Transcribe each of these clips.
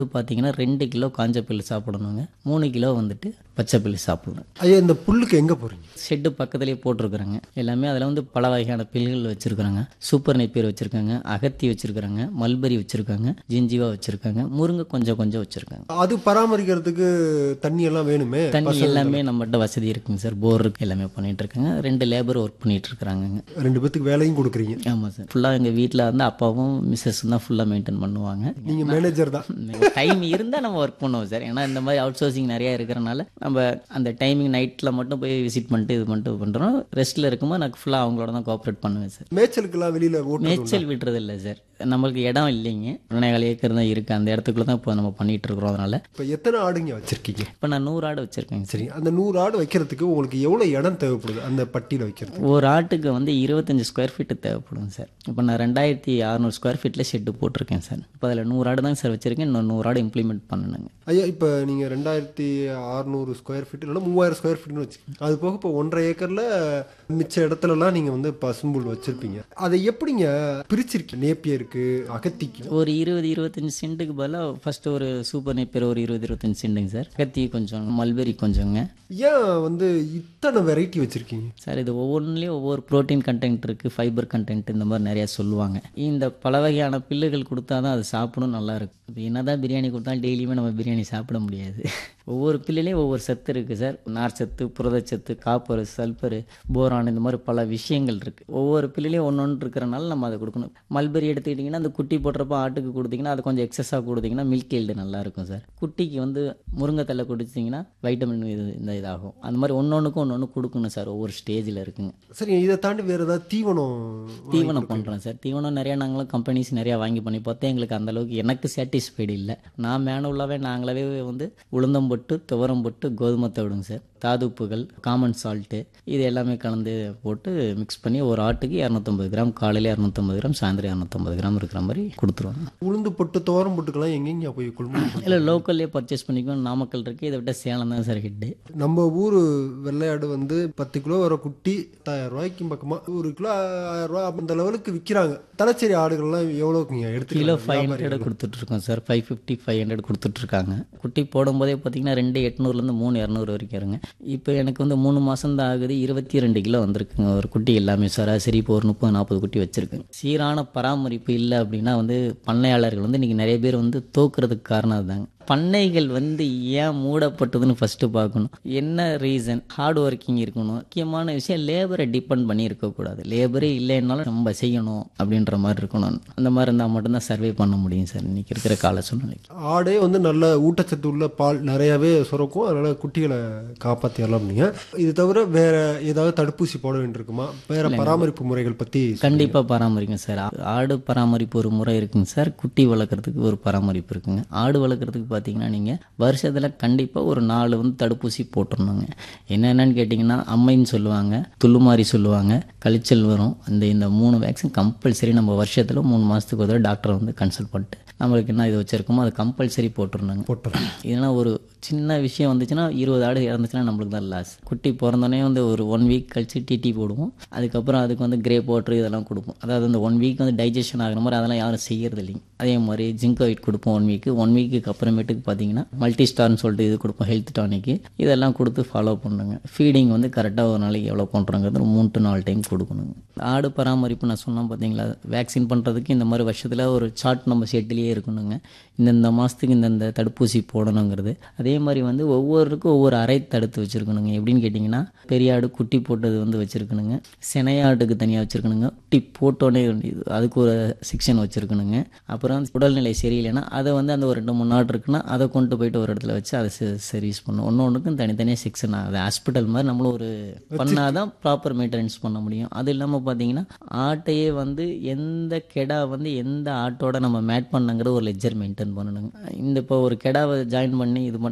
பார்த்தீங்கன்னா ரெண்டு கிலோ காஞ்ச புல்லு சாப்பிடணுங்க மூணு கிலோ வந்துட்டு பச்சை புல்லு சாப்பிடணும் ஐயா இந்த புல்லுக்கு எங்கே போகிறீங்க ஷெட்டு பக்கத்துலேயே போட்டிருக்கிறாங்க எல்லாமே அதில் வந்து பல வகையான பில்கள் வச்சுருக்குறாங்க சூப்பர் நெப்பீர் வச்சுருக்காங்க அகத்தி வச்சுருக்குறாங்க மல்பரி வச்சுருக்காங்க ஜிஞ்சிவா வச்சுருக்காங்க முருங்கை கொஞ்சம் கொஞ்சம் வச்சுருக்காங்க அது பராமரிக்கிறதுக்கு தண்ணி எல்லாம் வேணுமே தண்ணி எல்லாமே நம்மகிட்ட வசதி இருக்குங்க சார் போர் இருக்கு எல்லாமே பண்ணிட்டு இருக்காங்க ரெண்டு லேபர் ஒர்க் பண்ணிட்டு இருக்காங்க ரெண்டு பேத்துக்கு வேலையும் கொடுக்குறீங்க ஆமாம் சார் ஃபுல்லாக எங்கள் வீட்டில் வந்து அப்பாவும் மிஸ்ஸஸும் தான் ஃபுல்லாக மெயின்டைன் பண்ணுவாங்க நீங்கள் மேனேஜர் தான் டைம் இருந்தால் நம்ம ஒர்க் பண்ணுவோம் சார் ஏன்னா இந்த மாதிரி அவுட் சோர்சிங் நிறையா இருக்கிறனால நம்ம அந்த டைமிங் நைட்டில் மட்டும் போய் விசிட் பண்ணிட்டு இது பண்ணிட்டு பண்ணுறோம் ரெஸ்ட்டில் இருக்கும்போது நான் ஃபுல்லாக அவங்களோட தான் கோஆப்ரேட் பண்ணுவேன் சார் மேய்ச்சலுக்கெல்லாம் வெளியில் ஓட்டு மேய்ச்சல் விடுறது இல்லை சார் நம்மளுக்கு இடம் இல்லைங்க ஒன்றேகால் ஏக்கர் தான் இருக்குது அந்த இடத்துக்குள்ள தான் இப்போ நம்ம பண்ணிட்டு இருக்கிறோம் அதனால இப்போ எத்தனை ஆடுங்க வச்சுருக்கீங்க இப்போ நான் நூறு ஆடு வச்சுருக்கேங்க சார் சரி அந்த நூறு ஆடு வைக்கிறதுக்கு உங்களுக்கு எவ்வளோ இடம் தேவைப்படுது அந்த பட்டியில் வைக்கிறது ஒரு ஆட்டுக்கு வந்து இருபத்தஞ்சி ஸ்கொயர் ஃபீட்டு தேவைப்படும் சார் இப்போ நான் ரெண்டாயிரத்தி அறநூறு ஸ்கொயர் ஃபீட்டில் ஷெட்டு போட்டிருக்கேன் சார் இப்போ அதில் நூறு ஆடு தான் சார் வச்சுருக்கேன் இன்னும் நூறு ஆடு இம்ப்ளிமெண்ட் பண்ணணுங்க ஐயா இப்போ நீங்கள் ரெண்டாயிரத்தி அறநூறு ஸ்கொயர் ஃபீட் இல்லைன்னா மூவாயிரம் ஸ்கொயர் ஃபீட்னு வச்சு அது போக இப்போ ஒன்றரை ஏக்கரில் மிச்ச இடத்துலலாம் நீங்கள் வந்து பசும்புல் வச்சுருப்பீங்க அதை எப்படிங்க பிரிச்சிருக்கீங்க நேப்பியருக்கு அகத்திக்கு ஒரு இருபது இருபத்தஞ்சி சென்ட்டுக்கு பதிலாக ஃபர்ஸ்ட் ஒரு சூப்பர் நெப்பர் ஒரு இருபது இருபத்தஞ்சி சென்ட்டுங்க சார் கத்தி கொஞ்சம் மல்பெரி கொஞ்சங்க ஏன் வந்து இத்தனை வெரைட்டி வச்சுருக்கீங்க சார் இது ஒவ்வொன்றுலேயும் ஒவ்வொரு ப்ரோட்டீன் கண்டென்ட் இருக்குது ஃபைபர் கண்டென்ட் இந்த மாதிரி நிறையா சொல்லுவாங்க இந்த பல வகையான பில்லுகள் கொடுத்தா தான் அது சாப்பிடும் நல்லா இருக்கும் இப்போ என்ன தான் பிரியாணி கொடுத்தாலும் டெய்லியுமே நம்ம பிரியாணி சாப்பிட முடியாது ஒவ்வொரு பில்லுலேயும் ஒவ்வொரு சத்து இருக்குது சார் நார் சத்து புரதச்சத்து காப்பர் சல்பர் போரான் இந்த மாதிரி பல விஷயங்கள் இருக்குது ஒவ்வொரு பில்லுலேயும் ஒன்று ஒன்று இருக்கிறனால நம்ம அதை கொடுக்கணும் மல்பெரி எடுத்துக்கிட்டிங்கன்னா அந்த குட்டி போடுறப்ப ஆட்டுக்கு கொடுத்தீங்கன்னா அது கொஞ்சம் எக்ஸஸாக கொடுத்தீங்கன்னா மில்க் ஈல்டு நல்லா இருக்கும் சார் குட்டிக்கு வந்து முருங்கைத்தலை குடிச்சிங்கன்னா வைட்டமின் இது இந்த இதாகும் அந்த மாதிரி ஒன்று ஒன்றுக்கும் ஒன்று ஒன்று கொடுக்கணும் சார் ஒவ்வொரு ஸ்டேஜில் இருக்குங்க சரி இதை தாண்டி வேறு ஏதாவது தீவனம் தீவனம் பண்ணுறோம் சார் தீவனம் நிறையா நாங்களும் கம்பெனிஸ் நிறையா வாங்கி பண்ணி பார்த்தா எங்களுக்கு அந்த அளவுக்கு எனக்கு சாட்டிஸ்ஃபைடு இல்லை நான் மேனுவலாகவே நாங்களாவே வந்து உளுந்தம் போட்டு துவரம் போட்டு கோதுமை தவிடுங்க சார் தாதுப்புகள் காமன் சால்ட்டு இது எல்லாமே கலந்து போட்டு மிக்ஸ் பண்ணி ஒரு ஆட்டுக்கு இரநூத்தம்பது கிராம் காலையில் இரநூத்தம்பது கிராம் சாயந்தரம் இரநூத்தம்பது கிராம் இருக்கிற மாதிரி கொடுத்துருவாங்க உளுந்து பொட்டு தோரம் பொட்டுக்கெல்லாம் எங்கெங்க போய் கொள்முதல் இல்லை லோக்கல்லே பர்ச்சேஸ் பண்ணிக்கணும் நாமக்கல் இருக்குது இதை விட சேலம் தான் சார் ஹெட்டு நம்ம ஊர் வெள்ளையாடு வந்து பத்து கிலோ வர குட்டி பத்தாயிரம் ரூபாய்க்கு பக்கமாக ஒரு கிலோ ஆயிரம் ரூபா அந்த லெவலுக்கு விற்கிறாங்க தலைச்சேரி ஆடுகள்லாம் எவ்வளோக்குங்க கிலோ எடுத்துக்கலாம் ஃபைவ் ஹண்ட்ரட் கொடுத்துட்ருக்கோம் sir five fifty five hundred கொடுத்துட்ருக்காங்க குட்டி போடும்போதே பார்த்தீங்கன்னா ரெண்டு எட்நூறுலேருந்து மூணு இரநூறு வரைக்கும் இருங்க இப்போ எனக்கு வந்து மூணு மாதம் தான் ஆகுது இருபத்தி ரெண்டு கிலோ வந்திருக்குங்க ஒரு குட்டி எல்லாமே சராசரி இப்போ ஒரு முப்பது நாற்பது குட்டி வச்சுருக்குங்க சீரான பராமரிப்பு இல்லை அப்படின்னா வந்து பண்ணையாளர்கள் வந்து இன்றைக்கி நிறைய பேர் வந்து தோக்குறதுக்கு காரணம் அதுதாங்க பண்ணைகள் வந்து ஏன் மூடப்பட்டதுன்னு ஃபஸ்ட்டு பார்க்கணும் என்ன ரீசன் ஹார்ட் ஒர்க்கிங் இருக்கணும் முக்கியமான விஷயம் லேபரை டிபெண்ட் பண்ணி இருக்கக்கூடாது லேபரே இல்லைன்னாலும் நம்ம செய்யணும் அப்படின்ற மாதிரி இருக்கணும் அந்த மாதிரி இருந்தால் மட்டும்தான் சர்வே பண்ண முடியும் சார் இன்றைக்கி இருக்கிற கால சூழ்நிலைக்கு ஆடே வந்து நல்ல ஊட்டச்சத்து உள்ள பால் நிறையாவே சுரக்கும் அதனால குட்டிகளை காப்பாற்றிடலாம் நீங்க இது தவிர வேற ஏதாவது தடுப்பூசி போட வேண்டியிருக்குமா வேற பராமரிப்பு முறைகள் பற்றி கண்டிப்பாக பராமரிக்கும் சார் ஆ- ஆடு பராமரிப்பு ஒரு முறை இருக்குங்க சார் குட்டி வளர்க்குறதுக்கு ஒரு பராமரிப்பு இருக்குங்க ஆடு வளர்க்குறதுக்கு பார்த்தீங்கன்னா நீங்கள் வருஷத்தில் கண்டிப்பாக ஒரு நாலு வந்து தடுப்பூசி போட்டுடணுங்க என்னென்னு கேட்டிங்கன்னா அம்மைன்னு சொல்லுவாங்க துள்ளுமாரி சொல்லுவாங்க கழிச்சல் வரும் அந்த இந்த மூணு வேக்சின் கம்பல்சரி நம்ம வருஷத்தில் மூணு மாதத்துக்கு ஒரு தடவை டாக்டரை வந்து கன்சல்ட் பண்ணிட்டு நம்மளுக்கு என்ன இது வச்சுருக்கோமோ அது கம்பல்சரி போட்டுருணுங்க போட்டுறோம் இதனா ஒரு சின்ன விஷயம் வந்துச்சுன்னா இருபது ஆடு இறந்துச்சுன்னா நம்மளுக்கு தான் லாஸ் குட்டி பிறந்தோடனே வந்து ஒரு ஒன் வீக் கழிச்சு டிடி போடுவோம் அதுக்கப்புறம் அதுக்கு வந்து கிரே வாட்டர் இதெல்லாம் கொடுப்போம் அதாவது அந்த ஒன் வீக் வந்து டைஜஷன் ஆகிற மாதிரி அதெல்லாம் யாரும் செய்யறது இல்லைங்க அதே மாதிரி ஜிங்கோயிட் கொடுப்போம் ஒன் வீக்கு ஒன் வீக்குக்கு அப்புறமேட்டுக்கு பார்த்தீங்கன்னா மல்டி ஸ்டார்னு சொல்லிட்டு இது கொடுப்போம் ஹெல்த் டானிக்கு இதெல்லாம் கொடுத்து ஃபாலோ பண்ணுங்க ஃபீடிங் வந்து கரெக்டாக ஒரு நாளைக்கு எவ்வளோ பண்ணுறோங்கிறது மூணு டு நாலு டைம் கொடுக்கணுங்க ஆடு பராமரிப்பு நான் சொன்னேன் பார்த்தீங்களா வேக்சின் பண்ணுறதுக்கு இந்த மாதிரி வருஷத்தில் ஒரு சார்ட் நம்ம ஷெட்லேயே இருக்கணுங்க இந்தந்த மாதத்துக்கு இந்தந்த தடுப்பூசி போடணுங்கிறது அதே மாதிரி வந்து ஒவ்வொருக்கும் ஒவ்வொரு அறை தடுத்து வச்சுருக்கணுங்க எப்படின்னு கேட்டிங்கன்னா பெரிய ஆடு குட்டி போட்டது வந்து வச்சுருக்கணுங்க சினையாட்டுக்கு தனியாக வச்சுருக்கணுங்க குட்டி போட்டோன்னே இது- அதுக்கு ஒரு செக்ஷன் வச்சுருக்கணுங்க அப்புறம் உடல்நிலை சரியில்லைன்னா அதை வந்து அந்த ஒரு ரெண்டு மூணு நாள் இருக்குன்னா அதை கொண்டு போயிட்டு ஒரு இடத்துல வச்சு அதை சர்வீஸ் பண்ணணும் ஒன்று ஒன்றுக்கும் தனித்தனியாக செக்ஷன் அது ஹாஸ்பிட்டல் மாதிரி நம்மளும் ஒரு பண்ணால் தான் ப்ராப்பர் மெயின்டெனன்ஸ் பண்ண முடியும் அது இல்லாமல் பார்த்தீங்கன்னா ஆட்டையே வந்து எந்த கெடா வந்து எந்த ஆட்டோட நம்ம மேட் பண்ணுங்கிற ஒரு லெஜர் மெயின்டைன் பண்ணணுங்க இந்த இப்போ ஒரு கெடாவை ஜாயின் பண்ணி இது பண்ணால்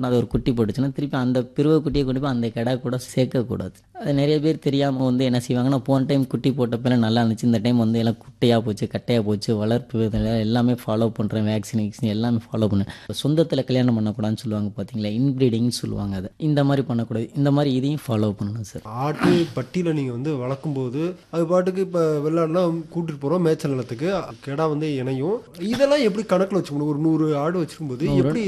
அது ஒரு குட்டி போட்டுச்சுன்னா திருப்பி அந்த பிறவை குட்டியை கொண்டு போய் அந்த கிடா கூட சேர்க்கக்கூடாது அது நிறைய பேர் தெரியாமல் வந்து என்ன செய்வாங்கன்னா போன டைம் குட்டி போட்டப்பெல்லாம் நல்லா இருந்துச்சு இந்த டைம் வந்து எல்லாம் குட்டையாக போச்சு கட்டையாக போச்சு வளர்ப்பு இதுல எல்லாமே ஃபாலோ பண்ணுறேன் வேக்சின் வேக்சின் எல்லாமே ஃபாலோ பண்ணேன் சொந்தத்தில் கல்யாணம் பண்ணக்கூடாதுன்னு சொல்லுவாங்க பார்த்தீங்களா இன்ப்ரீடிங்னு சொல்லுவாங்க அதை இந்த மாதிரி பண்ணக்கூடாது இந்த மாதிரி இதையும் ஃபாலோ பண்ணணும் சார் ஆட்டு பட்டியில் நீங்கள் வந்து வளர்க்கும் போது அது பாட்டுக்கு இப்போ வெள்ளாடுனா கூட்டிட்டு போகிறோம் மேய்ச்சல் நிலத்துக்கு கிடா வந்து இணையும் இதெல்லாம் எப்படி கணக்கில் வச்சுக்கணும் ஒரு நூறு ஆடு வச்சிருக்கும்போது எப்படி